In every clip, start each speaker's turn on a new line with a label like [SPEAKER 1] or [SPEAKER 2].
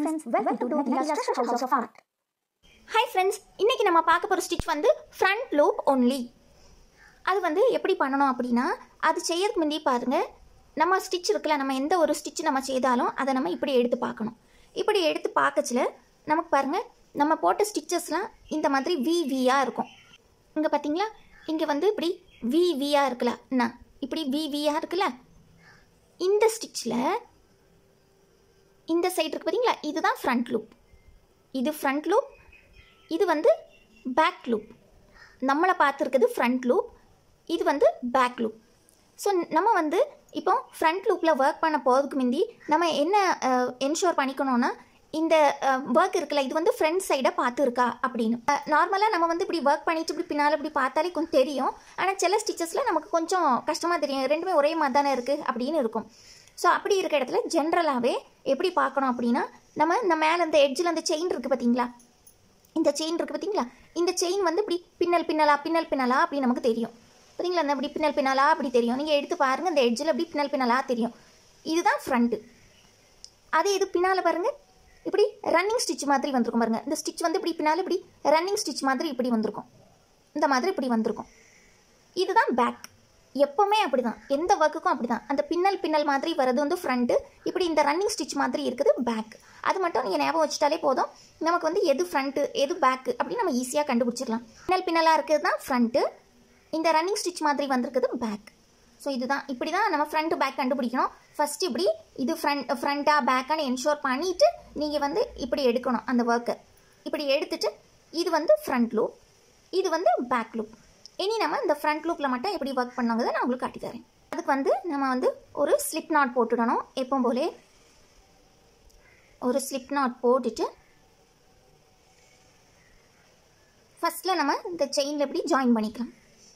[SPEAKER 1] friends, welcome to Nadila's Treasure House of Art.
[SPEAKER 2] Hi friends இன்னைக்கு நம்ம பார்க்க போகிற ஸ்டிச் வந்து ஃப்ரண்ட் லூப் ஒன்லி அது வந்து எப்படி பண்ணணும் அப்படின்னா அது செய்யறதுக்கு முந்தைய பாருங்க நம்ம ஸ்டிச் இருக்குல்ல நம்ம எந்த ஒரு ஸ்டிச் நம்ம செய்தாலும் அதை நம்ம இப்படி எடுத்து பார்க்கணும் இப்படி எடுத்து பார்க்கச்சில நமக்கு பாருங்க நம்ம போட்ட ஸ்டிச்சஸ்லாம் இந்த மாதிரி வி வியாக இருக்கும் இங்கே பார்த்தீங்களா இங்கே வந்து இப்படி வி வியாக இருக்குல்ல என்ன இப்படி வி வியாக இருக்குல்ல இந்த ஸ்டிச்சில் இந்த சைடு இருக்கு பார்த்தீங்களா இதுதான் ஃப்ரண்ட் லூப் இது ஃப்ரண்ட் லூப் இது வந்து பேக் லூப் நம்மளை பார்த்துருக்குது ஃப்ரண்ட் லூப் இது வந்து பேக் லூப் ஸோ நம்ம வந்து இப்போ ஃப்ரண்ட் லூப்பில் ஒர்க் பண்ண போகிறதுக்கு முந்தி நம்ம என்ன என்ஷோர் பண்ணிக்கணும்னா இந்த ஒர்க் இருக்குல்ல இது வந்து ஃப்ரண்ட் சைடை பார்த்துருக்கா அப்படின்னு நார்மலாக நம்ம வந்து இப்படி ஒர்க் பண்ணிட்டு இப்படி பின்னால் இப்படி பார்த்தாலே கொஞ்சம் தெரியும் ஆனால் சில ஸ்டிச்சஸில் நமக்கு கொஞ்சம் கஷ்டமாக தெரியும் ரெண்டுமே ஒரே மாதிரி தானே இருக்குது அப்படின்னு இருக்கும் ஸோ அப்படி இருக்க இடத்துல ஜென்ரலாகவே எப்படி பார்க்கணும் அப்படின்னா நம்ம இந்த மேலே இந்த எட்ஜில் அந்த செயின் இருக்குது பார்த்தீங்களா இந்த செயின் இருக்குது பார்த்தீங்களா இந்த செயின் வந்து இப்படி பின்னல் பின்னலா பின்னல் பின்னலா அப்படி நமக்கு தெரியும் பார்த்தீங்களா இந்த இப்படி பின்னல் பின்னலா அப்படி தெரியும் நீங்கள் எடுத்து பாருங்கள் இந்த எட்ஜில் இப்படி பின்னல் பின்னலா தெரியும் இதுதான் ஃப்ரண்ட்டு அதே இது பின்னால் பாருங்கள் இப்படி ரன்னிங் ஸ்டிச் மாதிரி வந்திருக்கும் பாருங்கள் இந்த ஸ்டிச் வந்து இப்படி பின்னால் இப்படி ரன்னிங் ஸ்டிச் மாதிரி இப்படி வந்திருக்கும் இந்த மாதிரி இப்படி வந்திருக்கும் இதுதான் பேக் எப்போவுமே அப்படி தான் எந்த ஒர்க்குக்கும் அப்படி தான் அந்த பின்னல் பின்னல் மாதிரி வர்றது வந்து ஃப்ரண்ட்டு இப்படி இந்த ரன்னிங் ஸ்டிச் மாதிரி இருக்குது பேக் அது மட்டும் நீங்கள் ஞாபகம் வச்சுட்டாலே போதும் நமக்கு வந்து எது ஃப்ரண்ட்டு எது பேக்கு அப்படின்னு நம்ம ஈஸியாக கண்டுபிடிச்சிடலாம் பின்னல் பின்னலாக இருக்கிறது தான் ஃப்ரண்ட்டு இந்த ரன்னிங் ஸ்டிச் மாதிரி வந்திருக்குது பேக் ஸோ இதுதான் இப்படி தான் நம்ம ஃப்ரண்ட் பேக் கண்டுபிடிக்கணும் ஃபர்ஸ்ட் இப்படி இது ஃப்ரண்ட் ஃப்ரண்ட்டாக பேக்கான்னு என்ஷோர் பண்ணிவிட்டு நீங்கள் வந்து இப்படி எடுக்கணும் அந்த ஒர்க்கை இப்படி எடுத்துட்டு இது வந்து ஃப்ரண்ட் லூப் இது வந்து பேக் லூப் இனி நம்ம இந்த ஃப்ரண்ட் லூப்பில் மட்டும் எப்படி ஒர்க் பண்ணாங்கிறத நான் உங்களுக்கு காட்டி தரேன் அதுக்கு வந்து நம்ம வந்து ஒரு ஸ்லிப் நாட் போட்டுடணும் எப்போ போலே ஒரு ஸ்லிப் நாட் போட்டுட்டு ஃபஸ்ட்டில் நம்ம இந்த செயினில் எப்படி ஜாயின் பண்ணிக்கலாம்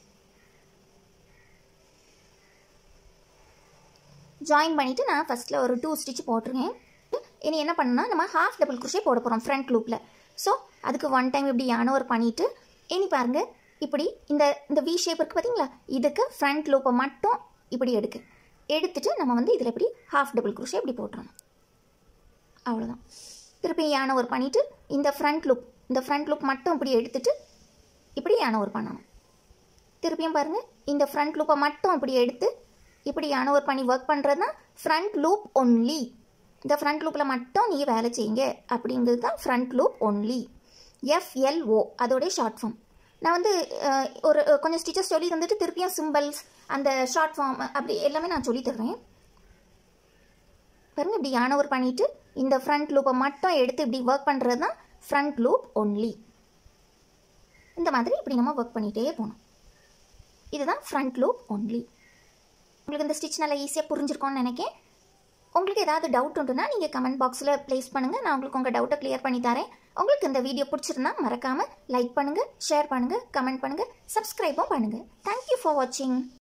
[SPEAKER 2] ஜாயின் பண்ணிவிட்டு நான் ஃபஸ்ட்டில் ஒரு டூ ஸ்டிச் போட்டிருக்கேன் இனி என்ன பண்ணணும்னா நம்ம ஹாஃப் டபுள் குருஷே போட போகிறோம் ஃப்ரண்ட் லூப்பில் ஸோ அதுக்கு ஒன் டைம் இப்படி யானவர் பண்ணிவிட்டு இனி பாருங்கள் இப்படி இந்த இந்த வி ஷேப் இருக்குது பார்த்தீங்களா இதுக்கு ஃப்ரண்ட் லூப்பை மட்டும் இப்படி எடுக்கு எடுத்துட்டு நம்ம வந்து இதில் இப்படி ஹாஃப் டபுள் குருஷே இப்படி போட்டுறணும் அவ்வளோதான் திருப்பி யானை ஒரு பண்ணிவிட்டு இந்த ஃப்ரண்ட் லூப் இந்த ஃப்ரண்ட் லூப் மட்டும் இப்படி எடுத்துட்டு இப்படி யானை ஒரு பண்ணணும் திருப்பியும் பாருங்கள் இந்த ஃப்ரண்ட் லூப்பை மட்டும் இப்படி எடுத்து இப்படி யானை ஒரு பண்ணி ஒர்க் பண்ணுறது தான் ஃப்ரண்ட் லூப் ஒன்லி இந்த ஃப்ரண்ட் லூப்பில் மட்டும் நீங்கள் வேலை செய்யுங்க அப்படிங்கிறது தான் ஃப்ரண்ட் லூப் ஒன்லி எஃப்எல்ஓ அதோடைய ஷார்ட் ஃபார்ம் நான் வந்து ஒரு கொஞ்சம் ஸ்டிச்சஸ் சொல்லி தந்துட்டு திருப்பியும் சிம்பிள்ஸ் அந்த ஷார்ட் ஃபார்ம் அப்படி எல்லாமே நான் சொல்லி தர்றேன் பாருங்க இப்படி யானை ஒரு பண்ணிவிட்டு இந்த ஃப்ரண்ட் லூப்பை மட்டும் எடுத்து இப்படி ஒர்க் பண்ணுறது தான் ஃப்ரண்ட் லூப் ஒன்லி இந்த மாதிரி இப்படி நம்ம ஒர்க் பண்ணிகிட்டே போகணும் இதுதான் ஃப்ரண்ட் லூப் ஒன்லி உங்களுக்கு இந்த ஸ்டிச் நல்லா ஈஸியாக புரிஞ்சிருக்கோன்னு நினைக்கிறேன் உங்களுக்கு ஏதாவது டவுட் உண்டுன்னா நீங்கள் கமெண்ட் பாக்ஸில் ப்ளேஸ் பண்ணுங்கள் நான் உங்களுக்கு உங்கள் டவுட்டை கிளியர் பண்ணி தரேன் உங்களுக்கு இந்த வீடியோ பிடிச்சிருந்தா மறக்காமல் லைக் பண்ணுங்கள் ஷேர் பண்ணுங்கள் கமெண்ட் பண்ணுங்கள் சப்ஸ்கிரைபும் பண்ணுங்கள் தேங்க்யூ ஃபார் வாட்சிங்